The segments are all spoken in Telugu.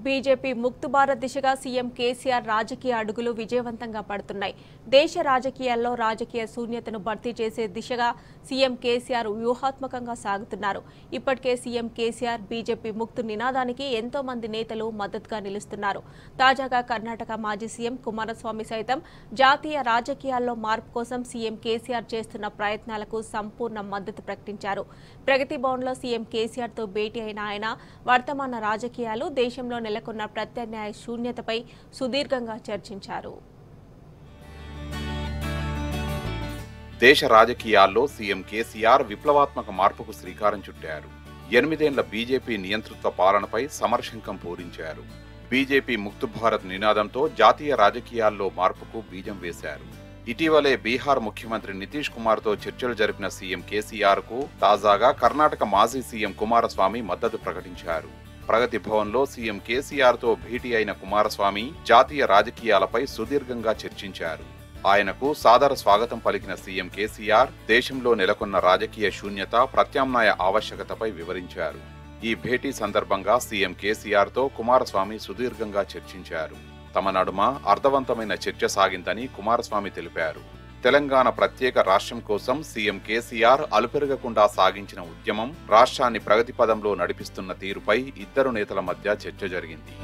బీజేపీ ముక్తు భారత్ దిశగా సీఎం కేసీఆర్ రాజకీయ అడుగులు విజయవంతంగా పడుతున్నాయి దేశ రాజకీయాల్లో రాజకీయ శూన్యతను భర్తీ చేసే దిశగా సీఎం కేసీఆర్ వ్యూహాత్మకంగా సాగుతున్నారు ఇప్పటికే సీఎం కేసీఆర్ బీజేపీ ముక్తు నినాదానికి ఎంతో మంది నేతలు మద్దతుగా నిలుస్తున్నారు తాజాగా కర్ణాటక మాజీ సీఎం కుమారస్వామి సైతం జాతీయ రాజకీయాల్లో మార్పు కోసం సీఎం కేసీఆర్ చేస్తున్న ప్రయత్నాలకు సంపూర్ణ మద్దతు ప్రకటించారు ప్రగతి భవన్లో సీఎం కేసీఆర్తో భేటీ అయిన ఆయన వర్తమాన రాజకీయాలు దేశంలో నెలకొన్న ప్రత్యామ్నాయ శూన్యతపై సుదీర్ఘంగా చర్చించారు దేశ రాజకీయాల్లో సీఎం కేసీఆర్ విప్లవాత్మక మార్పుకు శ్రీకారం చుట్టారు ఎనిమిదేండ్ల బీజేపీ నియంతృత్వ పాలనపై సమరశంకం పూరించారు బీజేపీ ముక్తు భారత్ నినాదంతో జాతీయ రాజకీయాల్లో మార్పుకు బీజం వేశారు ఇటీవలే బీహార్ ముఖ్యమంత్రి నితీష్ కుమార్తో చర్చలు జరిపిన సీఎం కేసీఆర్ కు తాజాగా కర్ణాటక మాజీ సీఎం కుమారస్వామి మద్దతు ప్రకటించారు ప్రగతి భవన్లో సీఎం కేసీఆర్ తో భేటీ అయిన కుమారస్వామి జాతీయ రాజకీయాలపై సుదీర్ఘంగా చర్చించారు ఆయనకు సాదర స్వాగతం పలికిన సీఎం కేసీఆర్ దేశంలో నెలకొన్న రాజకీయ శూన్యత ప్రత్యామ్నాయ ఆవశ్యకతపై వివరించారు ఈ భేటీ సందర్భంగా సీఎం కేసీఆర్ తో కుమారస్వామి సుదీర్ఘంగా చర్చించారు తమ నడుమ అర్థవంతమైన చర్చ సాగిందని కుమారస్వామి తెలిపారు తెలంగాణ ప్రత్యేక రాష్ట్రం కోసం సీఎం కేసీఆర్ అలుపెరగకుండా సాగించిన ఉద్యమం రాష్ట్రాన్ని ప్రగతి పదంలో నడిపిస్తున్న తీరుపై ఇద్దరు నేతల మధ్య చర్చ జరిగింది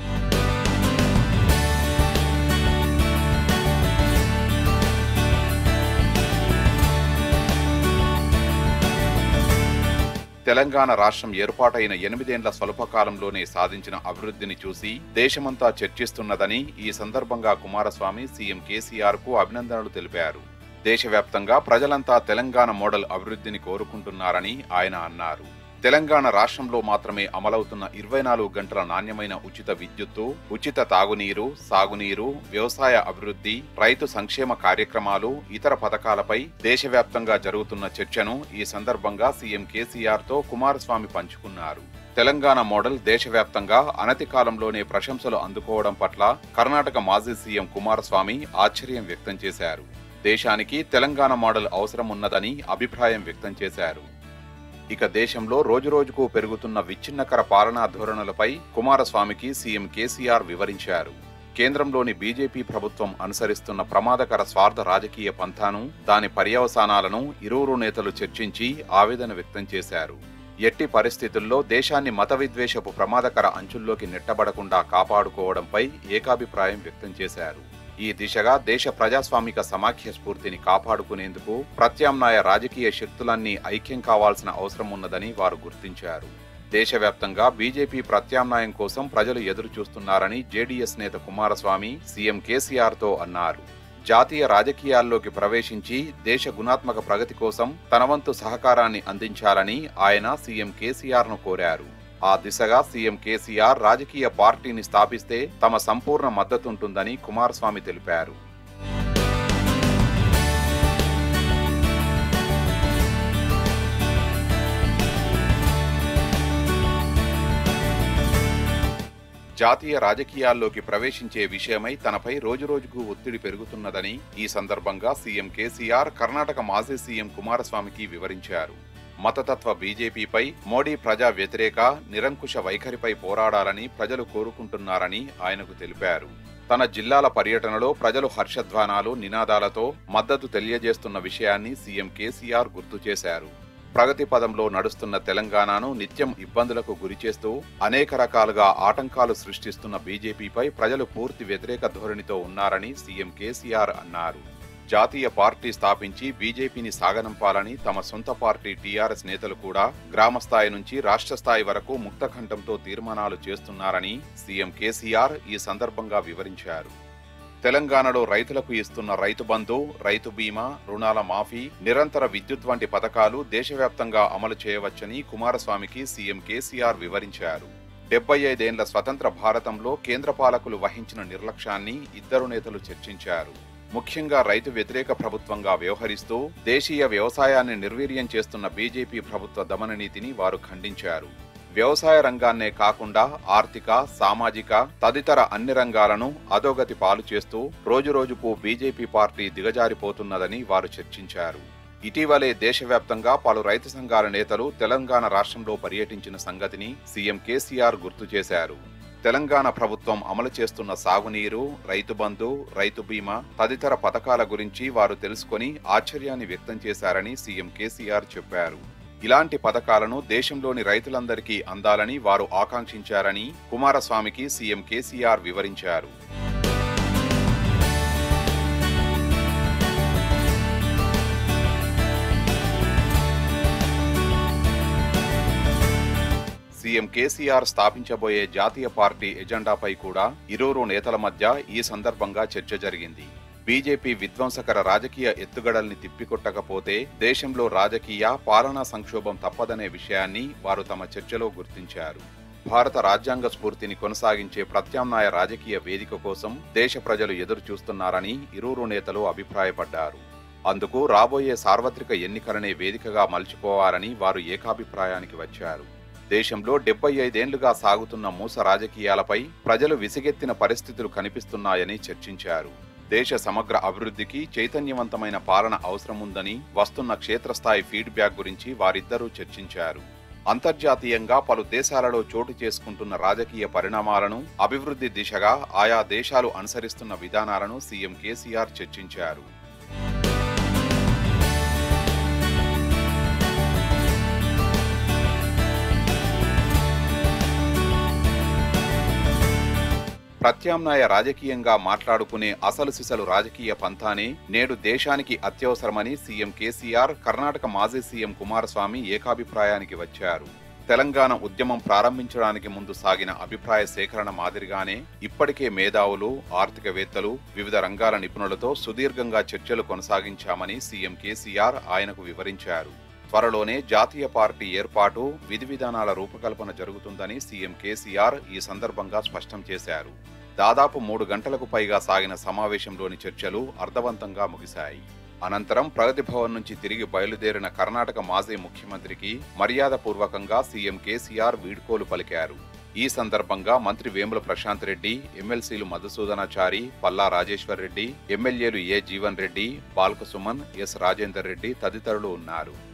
తెలంగాణ రాష్ట్రం ఏర్పాటైన ఎనిమిదేండ్ల స్వల్పకాలంలోనే సాధించిన అభివృద్ధిని చూసి దేశమంతా చర్చిస్తున్నదని ఈ సందర్భంగా కుమారస్వామి సీఎం కేసీఆర్ కు అభినందనలు తెలిపారు దేశవ్యాప్తంగా ప్రజలంతా తెలంగాణ మోడల్ అభివృద్ధిని కోరుకుంటున్నారని ఆయన అన్నారు తెలంగాణ రాష్ట్రంలో మాత్రమే అమలవుతున్న ఇరవై నాలుగు గంటల నాణ్యమైన ఉచిత విద్యుత్తు ఉచిత తాగునీరు సాగునీరు వ్యవసాయ అభివృద్ధి రైతు సంక్షేమ కార్యక్రమాలు ఇతర పథకాలపై దేశవ్యాప్తంగా జరుగుతున్న చర్చను ఈ సందర్భంగా సీఎం కేసీఆర్ తో కుమారస్వామి పంచుకున్నారు తెలంగాణ మోడల్ దేశవ్యాప్తంగా అనతి కాలంలోనే ప్రశంసలు అందుకోవడం పట్ల కర్ణాటక మాజీ సీఎం కుమారస్వామి ఆశ్చర్యం వ్యక్తం చేశారు దేశానికి తెలంగాణ మోడల్ అవసరం ఉన్నదని అభిప్రాయం వ్యక్తం చేశారు ఇక దేశంలో రోజురోజుకు పెరుగుతున్న విచ్ఛిన్నకర పాలనా ధోరణులపై కుమారస్వామికి సీఎం కేసీఆర్ వివరించారు కేంద్రంలోని బీజేపీ ప్రభుత్వం అనుసరిస్తున్న ప్రమాదకర స్వార్థ రాజకీయ పంథాను దాని పర్యవసానాలను ఇరువురు నేతలు చర్చించి ఆవేదన వ్యక్తం చేశారు ఎట్టి పరిస్థితుల్లో దేశాన్ని మత విద్వేషపు ప్రమాదకర అంచుల్లోకి నెట్టబడకుండా కాపాడుకోవడంపై ఏకాభిప్రాయం వ్యక్తం చేశారు ఈ దిశగా దేశ ప్రజాస్వామిక సమాఖ్య స్ఫూర్తిని కాపాడుకునేందుకు ప్రత్యామ్నాయ రాజకీయ శక్తులన్నీ ఐక్యం కావాల్సిన అవసరం ఉన్నదని వారు గుర్తించారు దేశవ్యాప్తంగా బీజేపీ ప్రత్యామ్నాయం కోసం ప్రజలు ఎదురు చూస్తున్నారని జేడీఎస్ నేత కుమారస్వామి సీఎం కేసీఆర్ తో అన్నారు జాతీయ రాజకీయాల్లోకి ప్రవేశించి దేశ గుణాత్మక ప్రగతి కోసం తన వంతు సహకారాన్ని అందించాలని ఆయన సీఎం కేసీఆర్ ను కోరారు ఆ దిశగా సీఎం కేసీఆర్ రాజకీయ పార్టీని స్థాపిస్తే తమ సంపూర్ణ మద్దతుంటుందని కుమారస్వామి తెలిపారు జాతీయ రాజకీయాల్లోకి ప్రవేశించే విషయమై తనపై రోజురోజుకు ఒత్తిడి పెరుగుతున్నదని ఈ సందర్భంగా సీఎం కేసీఆర్ కర్ణాటక మాజీ సీఎం కుమారస్వామికి వివరించారు మతతత్వ బీజేపీపై మోడీ ప్రజా వ్యతిరేక నిరంకుశ వైఖరిపై పోరాడాలని ప్రజలు కోరుకుంటున్నారని ఆయనకు తెలిపారు తన జిల్లాల పర్యటనలో ప్రజలు హర్షధ్వానాలు నినాదాలతో మద్దతు తెలియజేస్తున్న విషయాన్ని సీఎం కేసీఆర్ గుర్తు చేశారు ప్రగతి పదంలో నడుస్తున్న తెలంగాణను నిత్యం ఇబ్బందులకు గురిచేస్తూ అనేక రకాలుగా ఆటంకాలు సృష్టిస్తున్న బీజేపీపై ప్రజలు పూర్తి వ్యతిరేక ధోరణితో ఉన్నారని సీఎం కేసీఆర్ అన్నారు జాతీయ పార్టీ స్థాపించి బీజేపీని సాగనంపాలని తమ సొంత పార్టీ టీఆర్ఎస్ నేతలు కూడా గ్రామ స్థాయి నుంచి రాష్ట్ర స్థాయి వరకు ముక్తకంఠంతో తీర్మానాలు చేస్తున్నారని సీఎం కేసీఆర్ ఈ సందర్భంగా వివరించారు తెలంగాణలో రైతులకు ఇస్తున్న రైతు బంధు రైతు బీమా రుణాల మాఫీ నిరంతర విద్యుత్ వంటి పథకాలు దేశవ్యాప్తంగా అమలు చేయవచ్చని కుమారస్వామికి సీఎం కేసీఆర్ వివరించారు డెబ్బై ఐదేండ్ల స్వతంత్ర భారతంలో కేంద్ర పాలకులు వహించిన నిర్లక్ష్యాన్ని ఇద్దరు నేతలు చర్చించారు ముఖ్యంగా రైతు వ్యతిరేక ప్రభుత్వంగా వ్యవహరిస్తూ దేశీయ వ్యవసాయాన్ని నిర్వీర్యం చేస్తున్న బీజేపీ ప్రభుత్వ దమన నీతిని వారు ఖండించారు వ్యవసాయ రంగాన్నే కాకుండా ఆర్థిక సామాజిక తదితర అన్ని రంగాలను అధోగతి పాలు చేస్తూ రోజురోజుకు బీజేపీ పార్టీ దిగజారిపోతున్నదని వారు చర్చించారు ఇటీవలే దేశవ్యాప్తంగా పలు రైతు సంఘాల నేతలు తెలంగాణ రాష్ట్రంలో పర్యటించిన సంగతిని సీఎం కేసీఆర్ గుర్తు చేశారు తెలంగాణ ప్రభుత్వం అమలు చేస్తున్న సాగునీరు రైతు బంధు రైతు బీమా తదితర పథకాల గురించి వారు తెలుసుకొని ఆశ్చర్యాన్ని వ్యక్తం చేశారని సీఎం కేసీఆర్ చెప్పారు ఇలాంటి పథకాలను దేశంలోని రైతులందరికీ అందాలని వారు ఆకాంక్షించారని కుమారస్వామికి సీఎం కేసీఆర్ వివరించారు సీఎం కేసీఆర్ స్థాపించబోయే జాతీయ పార్టీ ఎజెండాపై కూడా ఇరువురు నేతల మధ్య ఈ సందర్భంగా చర్చ జరిగింది బీజేపీ విధ్వంసకర రాజకీయ ఎత్తుగడల్ని తిప్పికొట్టకపోతే దేశంలో రాజకీయ పాలనా సంక్షోభం తప్పదనే విషయాన్ని వారు తమ చర్చలో గుర్తించారు భారత రాజ్యాంగ స్ఫూర్తిని కొనసాగించే ప్రత్యామ్నాయ రాజకీయ వేదిక కోసం దేశ ప్రజలు ఎదురు చూస్తున్నారని ఇరువురు నేతలు అభిప్రాయపడ్డారు అందుకు రాబోయే సార్వత్రిక ఎన్నికలనే వేదికగా మలుచుకోవాలని వారు ఏకాభిప్రాయానికి వచ్చారు దేశంలో డెబ్బై ఐదేండ్లుగా సాగుతున్న మూస రాజకీయాలపై ప్రజలు విసిగెత్తిన పరిస్థితులు కనిపిస్తున్నాయని చర్చించారు దేశ సమగ్ర అభివృద్ధికి చైతన్యవంతమైన పాలన అవసరముందని వస్తున్న క్షేత్రస్థాయి ఫీడ్బ్యాక్ గురించి వారిద్దరూ చర్చించారు అంతర్జాతీయంగా పలు దేశాలలో చోటు చేసుకుంటున్న రాజకీయ పరిణామాలను అభివృద్ధి దిశగా ఆయా దేశాలు అనుసరిస్తున్న విధానాలను సీఎం కేసీఆర్ చర్చించారు ప్రత్యామ్నాయ రాజకీయంగా మాట్లాడుకునే అసలు సిసలు రాజకీయ పంథానే నేడు దేశానికి అత్యవసరమని సీఎం కేసీఆర్ కర్ణాటక మాజీ సీఎం కుమారస్వామి ఏకాభిప్రాయానికి వచ్చారు తెలంగాణ ఉద్యమం ప్రారంభించడానికి ముందు సాగిన అభిప్రాయ సేకరణ మాదిరిగానే ఇప్పటికే మేధావులు ఆర్థికవేత్తలు వివిధ రంగాల నిపుణులతో సుదీర్ఘంగా చర్చలు కొనసాగించామని సీఎం కేసీఆర్ ఆయనకు వివరించారు త్వరలోనే జాతీయ పార్టీ ఏర్పాటు విధి విధానాల రూపకల్పన జరుగుతుందని సీఎం కేసీఆర్ ఈ సందర్భంగా స్పష్టం చేశారు దాదాపు మూడు గంటలకు పైగా సాగిన సమావేశంలోని చర్చలు అర్థవంతంగా ముగిశాయి అనంతరం ప్రగతి భవన్ నుంచి తిరిగి బయలుదేరిన కర్ణాటక మాజీ ముఖ్యమంత్రికి మర్యాదపూర్వకంగా సీఎం కేసీఆర్ వీడ్కోలు పలికారు ఈ సందర్భంగా మంత్రి వేముల ప్రశాంత్ రెడ్డి ఎమ్మెల్సీలు మధుసూదనాచారి పల్లా రాజేశ్వర్ రెడ్డి ఎమ్మెల్యేలు ఏ జీవన్ రెడ్డి బాల్క సుమన్ ఎస్ రాజేందర్ రెడ్డి తదితరులు ఉన్నారు